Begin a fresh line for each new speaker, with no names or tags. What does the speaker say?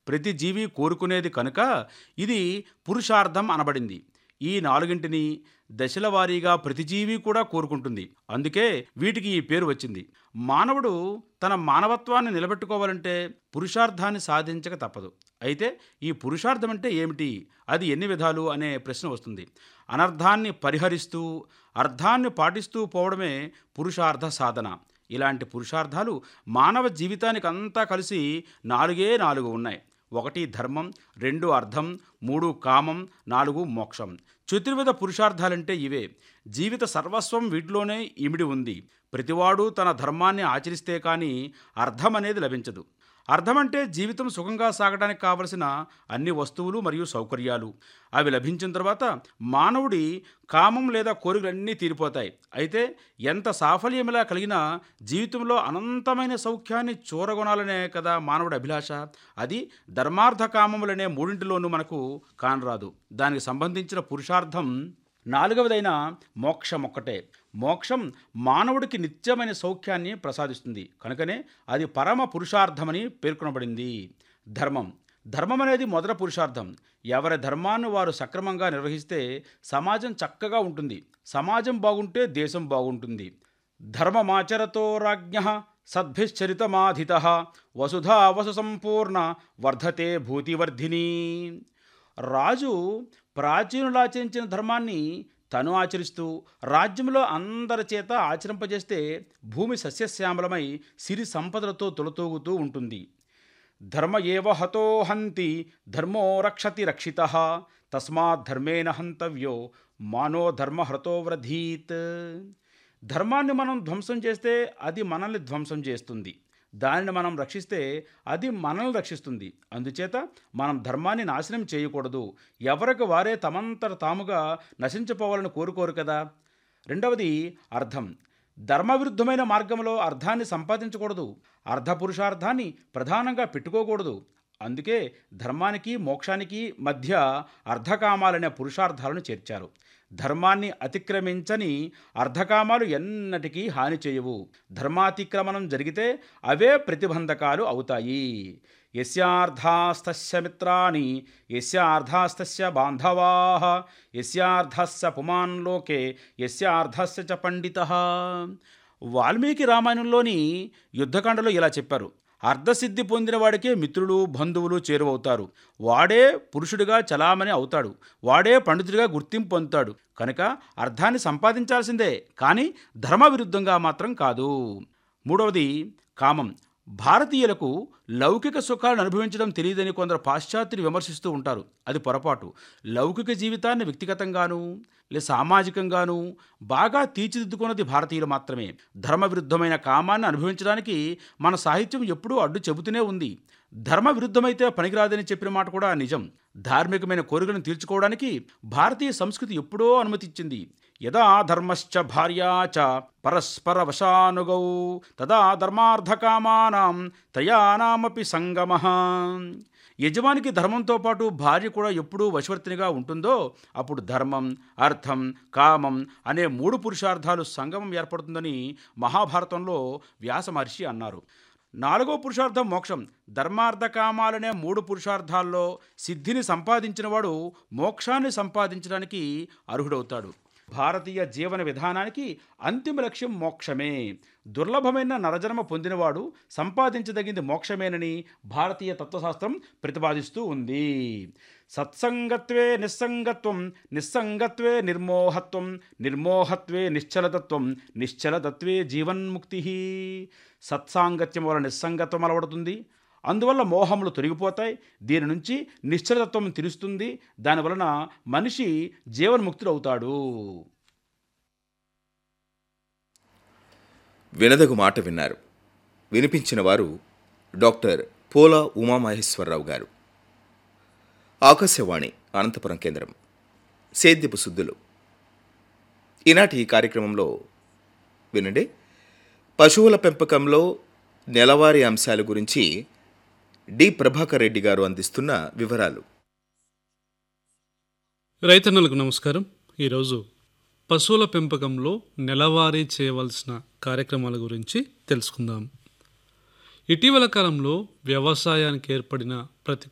ప్రతి జీవి కోరుకునేది కనుక ఇది పురుషార్థం అనబడింది ఈ నాలుగింటిని దశల వారీగా ప్రతి జీవి కూడా కోరుకుంటుంది అందుకే వీటికి ఈ పేరు వచ్చింది మానవుడు తన మానవత్వాన్ని నిలబెట్టుకోవాలంటే పురుషార్థాన్ని సాధించక తప్పదు అయితే ఈ పురుషార్థం అంటే ఏమిటి అది ఎన్ని విధాలు అనే ప్రశ్న వస్తుంది అనర్థాన్ని పరిహరిస్తూ అర్థాన్ని పాటిస్తూ పోవడమే పురుషార్థ సాధన ఇలాంటి పురుషార్థాలు మానవ జీవితానికి అంతా కలిసి నాలుగే నాలుగు ఉన్నాయి ఒకటి ధర్మం రెండు అర్థం మూడు కామం నాలుగు మోక్షం చతుర్విధ పురుషార్థాలంటే ఇవే జీవిత సర్వస్వం వీటిలోనే ఇమిడి ఉంది ప్రతివాడు తన ధర్మాన్ని ఆచరిస్తే కానీ అర్థం అనేది లభించదు అర్థం అంటే జీవితం సుఖంగా సాగడానికి కావలసిన అన్ని వస్తువులు మరియు సౌకర్యాలు అవి లభించిన తర్వాత మానవుడి కామం లేదా కోరికలన్నీ తీరిపోతాయి అయితే ఎంత సాఫల్యమిలా కలిగినా జీవితంలో అనంతమైన సౌఖ్యాన్ని చూరగొనాలనే కదా మానవుడి అభిలాష అది ధర్మార్థ కామములనే మూడింటిలోనూ మనకు కానరాదు దానికి సంబంధించిన పురుషార్థం నాలుగవదైన మోక్షం ఒక్కటే మోక్షం మానవుడికి నిత్యమైన సౌఖ్యాన్ని ప్రసాదిస్తుంది కనుకనే అది పరమ పురుషార్థమని పేర్కొనబడింది ధర్మం ధర్మం అనేది మొదట పురుషార్థం ఎవరి ధర్మాన్ని వారు సక్రమంగా నిర్వహిస్తే సమాజం చక్కగా ఉంటుంది సమాజం బాగుంటే దేశం బాగుంటుంది ధర్మమాచరతో రాజ్ఞ సద్భిశ్చరితమాధిత వసుధా వసు సంపూర్ణ వర్ధతే భూతివర్ధిని రాజు ప్రాచీనులాచరించిన ధర్మాన్ని తను ఆచరిస్తూ రాజ్యంలో అందరి చేత ఆచరింపజేస్తే భూమి సస్యశ్యామలమై సిరి సంపదలతో తొలతూగుతూ ఉంటుంది ధర్మ ఏవ హతో హంతి ధర్మో రక్షతి రక్షిత తస్మాత్ ధర్మేణ హంతవ్యో మానో ధర్మహృతో వ్రధీత్ ధర్మాన్ని మనం ధ్వంసం చేస్తే అది మనల్ని ధ్వంసం చేస్తుంది దానిని మనం రక్షిస్తే అది మనల్ని రక్షిస్తుంది అందుచేత మనం ధర్మాన్ని నాశనం చేయకూడదు ఎవరికి వారే తమంతట తాముగా నశించిపోవాలని కోరుకోరు కదా రెండవది అర్థం ధర్మవిరుద్ధమైన మార్గంలో అర్థాన్ని సంపాదించకూడదు అర్ధ పురుషార్థాన్ని ప్రధానంగా పెట్టుకోకూడదు అందుకే ధర్మానికి మోక్షానికి మధ్య అర్ధకామాలనే పురుషార్థాలను చేర్చారు ధర్మాన్ని అతిక్రమించని అర్ధకామాలు ఎన్నటికీ హాని చేయవు ధర్మాతిక్రమణం జరిగితే అవే ప్రతిబంధకాలు అవుతాయి యస్యార్థాస్తస్య మిత్రాని యస్యార్థాస్తస్య బాంధవా యస్యార్థస్య పుమాన్ లోకే యస్యార్థస్య చ పండిత వాల్మీకి రామాయణంలోని యుద్ధకాండలో ఇలా చెప్పారు అర్ధసిద్ధి పొందిన వాడికే మిత్రులు బంధువులు చేరువవుతారు వాడే పురుషుడిగా చలామణి అవుతాడు వాడే పండితుడిగా గుర్తింపు పొందుతాడు కనుక అర్థాన్ని సంపాదించాల్సిందే కానీ ధర్మ విరుద్ధంగా మాత్రం కాదు మూడవది కామం భారతీయులకు లౌకిక సుఖాలను అనుభవించడం తెలియదని కొందరు పాశ్చాత్యులు విమర్శిస్తూ ఉంటారు అది పొరపాటు లౌకిక జీవితాన్ని వ్యక్తిగతంగాను లేదా సామాజికంగాను బాగా తీర్చిదిద్దుకున్నది భారతీయులు మాత్రమే ధర్మ విరుద్ధమైన కామాన్ని అనుభవించడానికి మన సాహిత్యం ఎప్పుడూ అడ్డు చెబుతూనే ఉంది ధర్మ విరుద్ధమైతే పనికిరాదని చెప్పిన మాట కూడా నిజం ధార్మికమైన కోరికలను తీర్చుకోవడానికి భారతీయ సంస్కృతి ఎప్పుడో అనుమతిచ్చింది యదా ధర్మశ్చ భార్యా చ పరస్పర వశానుగౌ తదా ధర్మార్థకామానాం త్రయానామపి సంగమ యజమానికి ధర్మంతో పాటు భార్య కూడా ఎప్పుడూ వశవర్తినిగా ఉంటుందో అప్పుడు ధర్మం అర్థం కామం అనే మూడు పురుషార్థాలు సంగమం ఏర్పడుతుందని మహాభారతంలో వ్యాస మహర్షి అన్నారు నాలుగో పురుషార్థం మోక్షం ధర్మార్థ కామాలనే మూడు పురుషార్థాల్లో సిద్ధిని సంపాదించినవాడు మోక్షాన్ని సంపాదించడానికి అర్హుడవుతాడు భారతీయ జీవన విధానానికి అంతిమ లక్ష్యం మోక్షమే దుర్లభమైన నరజన్మ పొందినవాడు సంపాదించదగింది మోక్షమేనని భారతీయ తత్వశాస్త్రం ప్రతిపాదిస్తూ ఉంది సత్సంగత్వే నిస్సంగత్వం నిస్సంగత్వే నిర్మోహత్వం నిర్మోహత్వే నిశ్చలతత్వం నిశ్చలతత్వే జీవన్ముక్తి సత్సాంగత్యం వల్ల నిస్సంగత్వం అలవడుతుంది అందువల్ల మోహములు తొలగిపోతాయి దీని నుంచి నిశ్చలతత్వం తెలుస్తుంది దానివలన మనిషి జీవన్ముక్తుడవుతాడు
వినదగు మాట విన్నారు వినిపించిన వారు డాక్టర్ పోలా ఉమామహేశ్వరరావు గారు ఆకాశవాణి అనంతపురం కేంద్రం సేద్యపు శుద్ధులు ఈనాటి ఈ కార్యక్రమంలో వినండి పశువుల పెంపకంలో నెలవారీ అంశాల గురించి డి ప్రభాకర్ రెడ్డి గారు అందిస్తున్న వివరాలు
రైతన్నలకు నమస్కారం ఈరోజు పశువుల పెంపకంలో నెలవారీ చేయవలసిన కార్యక్రమాల గురించి తెలుసుకుందాం ఇటీవల కాలంలో వ్యవసాయానికి ఏర్పడిన ప్రతి